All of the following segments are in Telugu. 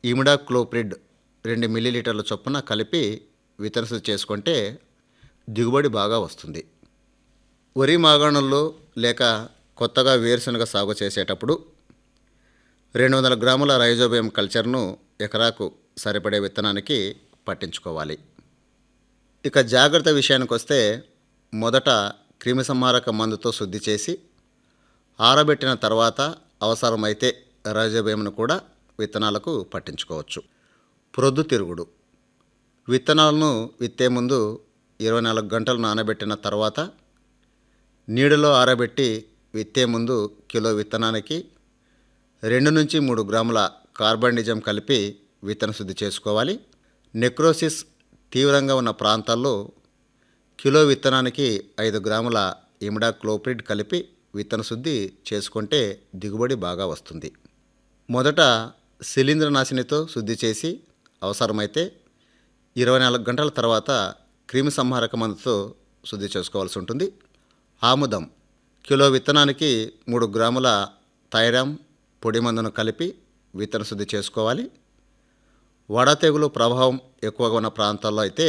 ఇమిడాక్లోప్రిడ్ రెండు మిల్లీలీటర్ల చొప్పున కలిపి విత్తన శుద్ధి చేసుకుంటే దిగుబడి బాగా వస్తుంది వరి మాగాణుల్లో లేక కొత్తగా వేరుశనగ సాగు చేసేటప్పుడు రెండు వందల గ్రాముల రైజోబియం కల్చర్ను ఎకరాకు సరిపడే విత్తనానికి పట్టించుకోవాలి ఇక జాగ్రత్త విషయానికి వస్తే మొదట క్రిమిసంహారక మందుతో శుద్ధి చేసి ఆరబెట్టిన తర్వాత అవసరమైతే రైజోబియంను కూడా విత్తనాలకు పట్టించుకోవచ్చు ప్రొద్దుతిరుగుడు విత్తనాలను విత్తే ముందు ఇరవై నాలుగు గంటలు నానబెట్టిన తర్వాత నీడలో ఆరబెట్టి విత్తే ముందు కిలో విత్తనానికి రెండు నుంచి మూడు గ్రాముల కార్బండిజం కలిపి విత్తన శుద్ధి చేసుకోవాలి నెక్రోసిస్ తీవ్రంగా ఉన్న ప్రాంతాల్లో కిలో విత్తనానికి ఐదు గ్రాముల ఇమిడాక్లోప్రిడ్ కలిపి విత్తన శుద్ధి చేసుకుంటే దిగుబడి బాగా వస్తుంది మొదట శిలీంద్రనాశినితో శుద్ధి చేసి అవసరమైతే ఇరవై నాలుగు గంటల తర్వాత క్రిమి సంహారక మందుతో శుద్ధి చేసుకోవాల్సి ఉంటుంది ఆముదం కిలో విత్తనానికి మూడు గ్రాముల థైరామ్ పొడి మందును కలిపి విత్తన శుద్ధి చేసుకోవాలి వడ తెగులు ప్రభావం ఎక్కువగా ఉన్న ప్రాంతాల్లో అయితే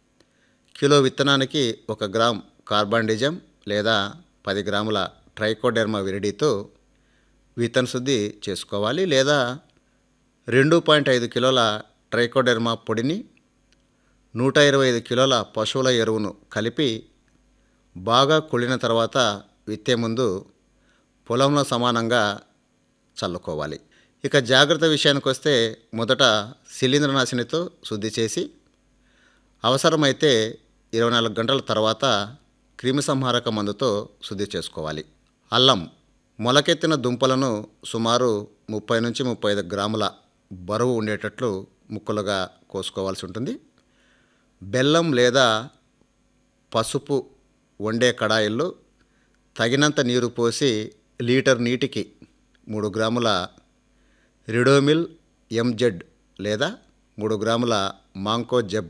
కిలో విత్తనానికి ఒక గ్రామ్ కార్బాండిజం లేదా పది గ్రాముల ట్రైకోడెర్మా విరిడితో విత్తన శుద్ధి చేసుకోవాలి లేదా రెండు పాయింట్ ఐదు కిలోల ట్రైకోడెర్మా పొడిని నూట ఇరవై ఐదు కిలోల పశువుల ఎరువును కలిపి బాగా కుళ్ళిన తర్వాత విత్తే ముందు పొలంలో సమానంగా చల్లుకోవాలి ఇక జాగ్రత్త విషయానికి వస్తే మొదట శిలీంద్రనాశినితో శుద్ధి చేసి అవసరమైతే ఇరవై నాలుగు గంటల తర్వాత క్రిమిసంహారక మందుతో శుద్ధి చేసుకోవాలి అల్లం మొలకెత్తిన దుంపలను సుమారు ముప్పై నుంచి ముప్పై ఐదు గ్రాముల బరువు ఉండేటట్లు ముక్కలుగా కోసుకోవాల్సి ఉంటుంది బెల్లం లేదా పసుపు వండే కడాయిల్లో తగినంత నీరు పోసి లీటర్ నీటికి మూడు గ్రాముల రిడోమిల్ ఎంజెడ్ లేదా మూడు గ్రాముల మాంకో జబ్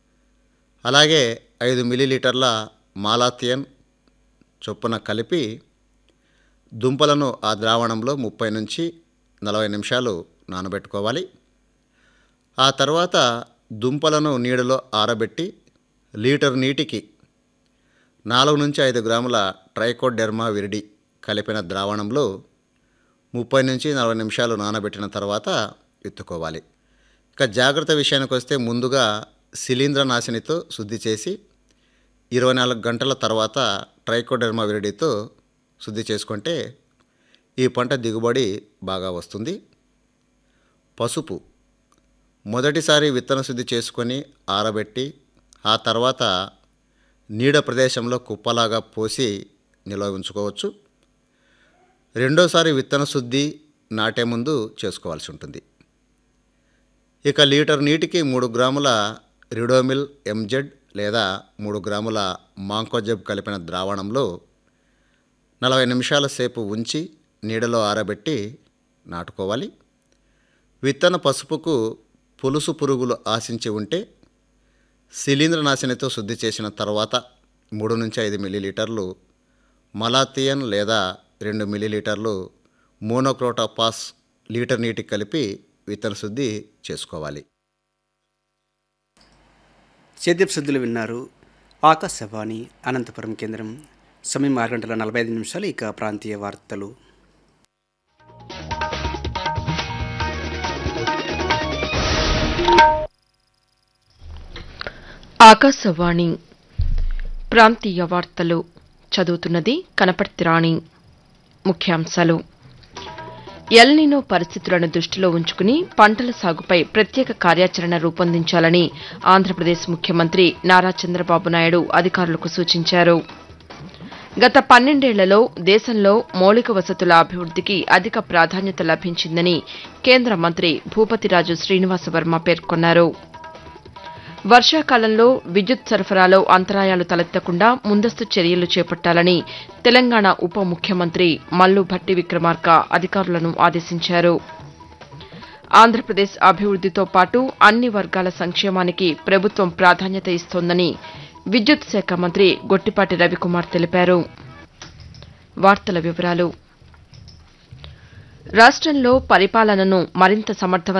అలాగే ఐదు మిల్లీలీటర్ల మాలాథియన్ చొప్పున కలిపి దుంపలను ఆ ద్రావణంలో ముప్పై నుంచి నలభై నిమిషాలు నానబెట్టుకోవాలి ఆ తర్వాత దుంపలను నీడలో ఆరబెట్టి లీటర్ నీటికి నాలుగు నుంచి ఐదు గ్రాముల ట్రైకోడెర్మా విరిడి కలిపిన ద్రావణంలో ముప్పై నుంచి నలభై నిమిషాలు నానబెట్టిన తర్వాత ఎత్తుకోవాలి ఇక జాగ్రత్త విషయానికి వస్తే ముందుగా శిలీంద్రనాశినితో శుద్ధి చేసి ఇరవై నాలుగు గంటల తర్వాత ట్రైకోడెర్మా విరిడితో శుద్ధి చేసుకుంటే ఈ పంట దిగుబడి బాగా వస్తుంది పసుపు మొదటిసారి విత్తన శుద్ధి చేసుకొని ఆరబెట్టి ఆ తర్వాత నీడ ప్రదేశంలో కుప్పలాగా పోసి నిల్వ ఉంచుకోవచ్చు రెండోసారి విత్తన శుద్ధి నాటే ముందు చేసుకోవాల్సి ఉంటుంది ఇక లీటర్ నీటికి మూడు గ్రాముల రిడోమిల్ ఎంజెడ్ లేదా మూడు గ్రాముల మాంకోజబ్ కలిపిన ద్రావణంలో నలభై నిమిషాల సేపు ఉంచి నీడలో ఆరబెట్టి నాటుకోవాలి విత్తన పసుపుకు పులుసు పురుగులు ఆశించి ఉంటే శిలీంద్రనాశినితో శుద్ధి చేసిన తర్వాత మూడు నుంచి ఐదు మిల్లీలీటర్లు మలాథియన్ లేదా రెండు మిల్లీలీటర్లు మోనోక్రోటోపాస్ లీటర్ నీటికి కలిపి విత్తన శుద్ధి చేసుకోవాలి సేద్యపు శుద్ధులు విన్నారు ఆకాశవాణి అనంతపురం కేంద్రం సమయం ఆరు గంటల నలభై ఐదు నిమిషాలు ఇక ప్రాంతీయ వార్తలు ఆకాశవాణి ప్రాంతీయ వార్తలు చదువుతున్నది కనపర్తి రాణి ముఖ్యాంశాలు ఎల్నినో పరిస్థితులను దృష్టిలో ఉంచుకుని పంటల సాగుపై ప్రత్యేక కార్యాచరణ రూపొందించాలని ఆంధ్రప్రదేశ్ ముఖ్యమంత్రి నారా చంద్రబాబు నాయుడు అధికారులకు సూచించారు గత పన్నెండేళ్లలో దేశంలో మౌలిక వసతుల అభివృద్దికి అధిక ప్రాధాన్యత లభించిందని కేంద్ర మంత్రి భూపతిరాజు శ్రీనివాసవర్మ పేర్కొన్నారు వర్షాకాలంలో విద్యుత్ సరఫరాలో అంతరాయాలు తలెత్తకుండా ముందస్తు చర్యలు చేపట్టాలని తెలంగాణ ఉప ముఖ్యమంత్రి మల్లు భట్టి విక్రమార్క అధికారులను ఆదేశించారు ఆంధ్రప్రదేశ్ అభివృద్దితో పాటు అన్ని వర్గాల సంక్షేమానికి ప్రభుత్వం ప్రాధాన్యత ఇస్తోందని విద్యుత్ శాఖ మంత్రి గొట్టిపాటి రవికుమార్ తెలిపారు వార్తల వివరాలు రాష్ట్రంలో పరిపాలనను మరింత సమర్థవంతంగా